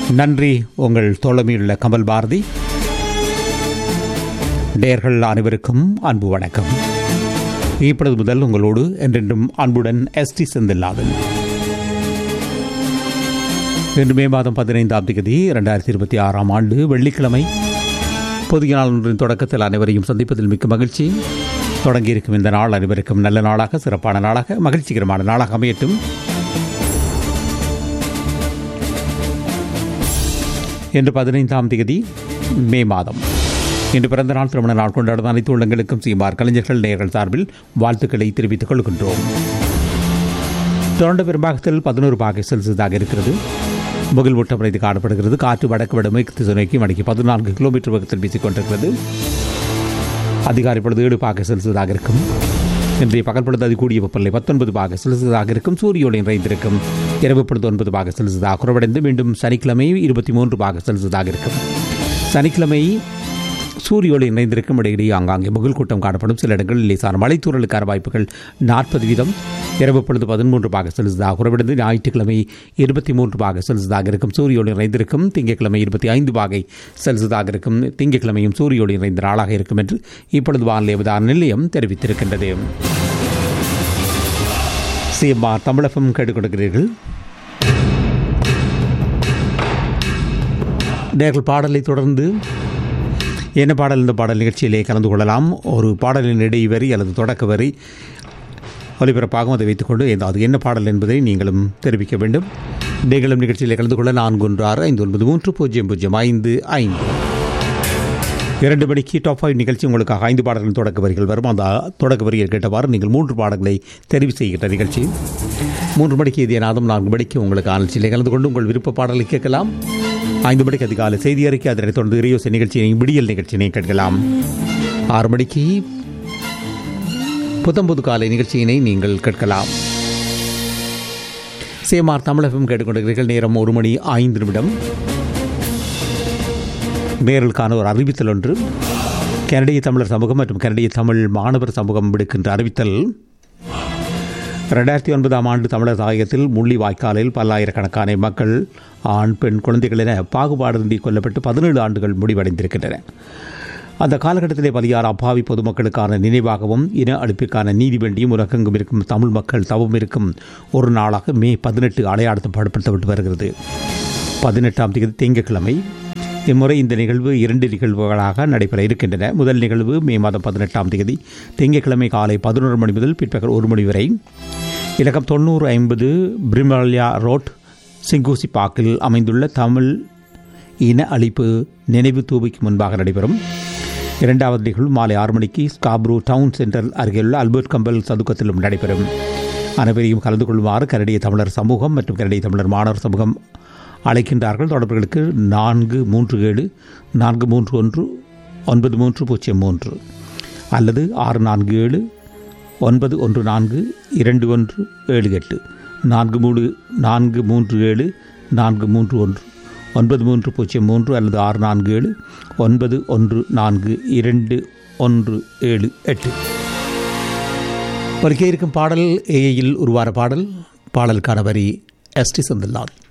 நன்றி உங்கள் தோழமையுள்ள கமல் பாரதி நேர்கள் அனைவருக்கும் அன்பு வணக்கம் இப்பொழுது முதல் உங்களோடு என்றென்றும் அன்புடன் எஸ் டி செந்தில்லாதன் இன்று மே மாதம் பதினைந்தாம் தேதி இரண்டாயிரத்தி இருபத்தி ஆறாம் ஆண்டு வெள்ளிக்கிழமை புதிய நாள் ஒன்றின் தொடக்கத்தில் அனைவரையும் சந்திப்பதில் மிக்க மகிழ்ச்சி தொடங்கியிருக்கும் இந்த நாள் அனைவருக்கும் நல்ல நாளாக சிறப்பான நாளாக மகிழ்ச்சிகரமான நாளாக அமையட்டும் இன்று பதினைந்தாம் தேதி மே மாதம் இன்று பிறந்த நாள் திருமண நாள் கொண்டாடும் அனைத்து உள்ளங்களுக்கும் சீமார் கலைஞர்கள் நேர்கள் சார்பில் வாழ்த்துக்களை தெரிவித்துக் கொள்கின்றோம் தொடர்ந்து பெரும்பாகத்தில் பதினோரு பாகை செல்சியஸாக இருக்கிறது முகில் மூட்டம் இது காணப்படுகிறது காற்று வடக்கு வடமேற்கு திசை நோக்கி மணிக்கு பதினான்கு கிலோமீட்டர் வேகத்தில் வீசிக் கொண்டிருக்கிறது அதிகாரி பொழுது ஏழு பாகை செல்சியஸாக இருக்கும் இன்றைய பகல் பொழுது அது கூடிய வெப்பநிலை பத்தொன்பது பாக செல்சியஸாக இருக்கும் சூரிய ஒளி நிறைந்திருக்கும் இரவு பொழுது ஒன்பது பாக செல்சியஸாக குறைவடைந்து மீண்டும் சனிக்கிழமை இருபத்தி மூன்று பாக செல்சியஸாக இருக்கும் சனிக்கிழமை சூரிய ஒளி இணைந்திருக்கும் இடையிடையே ஆங்காங்கே முகில் கூட்டம் காணப்படும் சில இடங்களில் லேசான மலைத்தூரலுக்கான வாய்ப்புகள் நாற்பது வீதம் இரவு பொழுது பதிமூன்று பாக செல்சியஸாக குறைவடைந்து ஞாயிற்றுக்கிழமை இருபத்தி மூன்று பாக செல்சியஸாக இருக்கும் சூரிய ஒளி நிறைந்திருக்கும் திங்கட்கிழமை இருபத்தி ஐந்து பாகை செல்சியஸாக இருக்கும் திங்கட்கிழமையும் சூரிய ஒளி நிறைந்த நாளாக இருக்கும் என்று இப்பொழுது வானிலை அவதான நிலையம் தெரிவித்திருக்கின்றது சிஎம்ஆர் தமிழகம் கேட்டுக் கொடுக்கிறீர்கள் நேர்கள் பாடலை தொடர்ந்து என்ன பாடல் இந்த பாடல் நிகழ்ச்சியிலே கலந்து கொள்ளலாம் ஒரு பாடலின் இடைவரி அல்லது தொடக்க வரி ஒலிபரப்பாகவும் அதை வைத்துக்கொண்டு அது என்ன பாடல் என்பதை நீங்களும் தெரிவிக்க வேண்டும் நீங்களும் நிகழ்ச்சியிலே கலந்து கொள்ள நான்கு ஒன்று ஆறு ஐந்து ஒன்பது மூன்று பூஜ்ஜியம் பூஜ்ஜியம் ஐந்து ஐந்து இரண்டு மணிக்கு டாப் ஃபைவ் நிகழ்ச்சி உங்களுக்காக ஐந்து பாடல்கள் தொடக்க வரிகள் வரும் அந்த தொடக்க வரியில் கேட்டவாறு நீங்கள் மூன்று பாடல்களை தெரிவு செய்கின்ற நிகழ்ச்சி மூன்று மணிக்கு இதே நாதம் நான்கு மணிக்கு உங்களுக்கு ஆலோசனையில் கலந்து கொண்டு உங்கள் விருப்ப பாடலை கேட்கலாம் ஐந்து மணிக்கு அதிகாலை செய்தி அறிக்கை அதனைத் தொடர்ந்து இறையோசை நிகழ்ச்சியை விடியல் நிகழ்ச்சியினை கேட்கலாம் ஆறு மணிக்கு புத்தம்புது காலை நிகழ்ச்சியினை நீங்கள் கேட்கலாம் சேமார் தமிழகம் கேட்டுக்கொண்டிருக்கிறீர்கள் நேரம் ஒரு மணி ஐந்து நிமிடம் நேரலுக்கான ஒரு அறிவித்தல் ஒன்று கனடிய தமிழர் சமூகம் மற்றும் கனடிய தமிழ் மாணவர் சமூகம் விடுக்கின்ற அறிவித்தல் ரெண்டாயிரத்தி ஒன்பதாம் ஆண்டு தமிழர் தாயகத்தில் முள்ளி வாய்க்காலில் பல்லாயிரக்கணக்கான மக்கள் ஆண் பெண் குழந்தைகள் என பாகுபாடின்றி கொல்லப்பட்டு பதினேழு ஆண்டுகள் முடிவடைந்திருக்கின்றன அந்த காலகட்டத்திலே பதியாறு அப்பாவி பொதுமக்களுக்கான நினைவாகவும் இன அழிப்பிற்கான நீதி வேண்டியும் உலகெங்கும் இருக்கும் தமிழ் மக்கள் தவம் இருக்கும் ஒரு நாளாக மே பதினெட்டு அடையாளப்படுத்தப்பட்டு வருகிறது பதினெட்டாம் தேதி திங்கட்கிழமை இம்முறை இந்த நிகழ்வு இரண்டு நிகழ்வுகளாக நடைபெற இருக்கின்றன முதல் நிகழ்வு மே மாதம் பதினெட்டாம் தேதி திங்கட்கிழமை காலை பதினோரு மணி முதல் பிற்பகல் ஒரு மணி வரை இலக்கம் தொண்ணூறு ஐம்பது பிரிமல்யா ரோட் சிங்கூசி பாக்கில் அமைந்துள்ள தமிழ் இன அழிப்பு நினைவு தூபிக்கு முன்பாக நடைபெறும் இரண்டாவது நிகழ்வு மாலை ஆறு மணிக்கு ஸ்காப்ரூ டவுன் சென்டர் அருகேயுள்ள அல்பர்ட் கம்பல் சதுக்கத்திலும் நடைபெறும் அனைவரையும் கலந்து கொள்ளுமாறு கனடிய தமிழர் சமூகம் மற்றும் கனடிய தமிழர் மாணவர் சமூகம் அழைக்கின்றார்கள் தொடர்புகளுக்கு நான்கு மூன்று ஏழு நான்கு மூன்று ஒன்று ஒன்பது மூன்று பூஜ்ஜியம் மூன்று அல்லது ஆறு நான்கு ஏழு ஒன்பது ஒன்று நான்கு இரண்டு ஒன்று ஏழு எட்டு நான்கு மூணு நான்கு மூன்று ஏழு நான்கு மூன்று ஒன்று ஒன்பது மூன்று பூஜ்ஜியம் மூன்று அல்லது ஆறு நான்கு ஏழு ஒன்பது ஒன்று நான்கு இரண்டு ஒன்று ஏழு எட்டு ஒரு இருக்கும் பாடல் ஏஐயில் உருவான பாடல் பாடலுக்கான வரி எஸ்டி செந்தில்நாத்